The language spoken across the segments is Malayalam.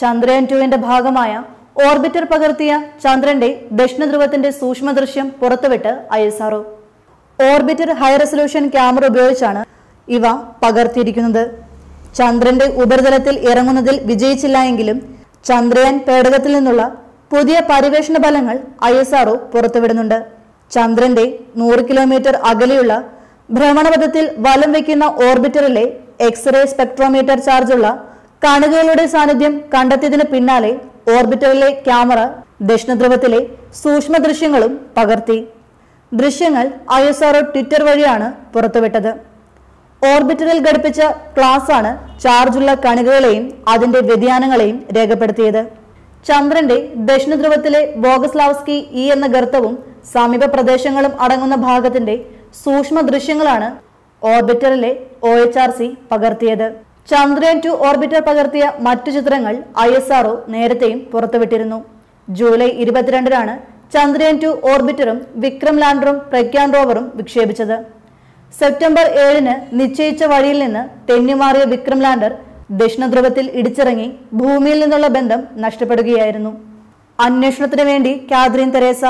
ചന്ദ്രയാൻ ടുവിന്റെ ഭാഗമായ ഓർബിറ്റർ പകർത്തിയ ചന്ദ്രന്റെ ദക്ഷിണ ധ്രുവത്തിന്റെ സൂക്ഷ്മ ദൃശ്യം പുറത്തുവിട്ട് ISRO orbiter high resolution camera ഉപയോഗിച്ചാണ് ഇവ പകർത്തിയിരിക്കുന്നത് ചന്ദ്രന്റെ ഉപരിതലത്തിൽ ഇറങ്ങുന്നതിൽ വിജയിച്ചില്ല എങ്കിലും ചന്ദ്രയാൻ പേടകത്തിൽ നിന്നുള്ള പുതിയ പര്യവേഷണ ഫലങ്ങൾ ഐ എസ് ആർഒ പുറത്തുവിടുന്നുണ്ട് ചന്ദ്രന്റെ നൂറ് കിലോമീറ്റർ അകലെയുള്ള ഭ്രമണപഥത്തിൽ വലം വയ്ക്കുന്ന ഓർബിറ്ററിലെ എക്സ്റേ സ്പെക്ട്രോമീറ്റർ ചാർജുള്ള കണികകളുടെ സാന്നിധ്യം കണ്ടെത്തിയതിന് പിന്നാലെ ഓർബിറ്ററിലെ ക്യാമറ ദക്ഷിണധ്രുവത്തിലെ സൂക്ഷ്മ ദൃശ്യങ്ങളും പകർത്തി ദൃശ്യങ്ങൾ ഐ എസ് ആർഒ ട്വിറ്റർ വഴിയാണ് പുറത്തുവിട്ടത് ഓർബിറ്ററിൽ ഘടിപ്പിച്ച ക്ലാസ് ആണ് ചാർജുള്ള കണികകളെയും അതിന്റെ വ്യതിയാനങ്ങളെയും രേഖപ്പെടുത്തിയത് ചന്ദ്രന്റെ ദക്ഷിണധ്രുവത്തിലെ ബോഗസ്ലാവ്സ്കി ഇ എന്ന ഗർത്തവും സമീപ പ്രദേശങ്ങളും അടങ്ങുന്ന ഭാഗത്തിന്റെ സൂക്ഷ്മ ദൃശ്യങ്ങളാണ് ഓർബിറ്ററിലെ ഒ എച്ച് ആർ സി പകർത്തിയത് ചന്ദ്രയാൻ ടു ഓർബിറ്റർ പകർത്തിയ മറ്റു ചിത്രങ്ങൾ ഐ എസ് ആർഒ നേരത്തെയും പുറത്തുവിട്ടിരുന്നു ജൂലൈ ഇരുപത്തിരണ്ടിനാണ് ചന്ദ്രയാൻ ടു ഓർബിറ്ററും വിക്രം ലാൻഡറും പ്രഗ്യാൻ റോവറും വിക്ഷേപിച്ചത് സെപ്റ്റംബർ ഏഴിന് നിശ്ചയിച്ച വഴിയിൽ നിന്ന് തെന്നിമാറിയ വിക്രം ലാൻഡർ ദക്ഷിണധ്രുവത്തിൽ ഇടിച്ചിറങ്ങി ഭൂമിയിൽ നിന്നുള്ള ബന്ധം നഷ്ടപ്പെടുകയായിരുന്നു അന്വേഷണത്തിന് വേണ്ടി Catherine Tresa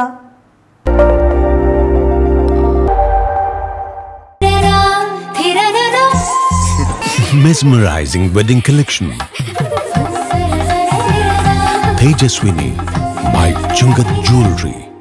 Mesmerizing wedding collection. Tejaswini by Chungat Jewelry.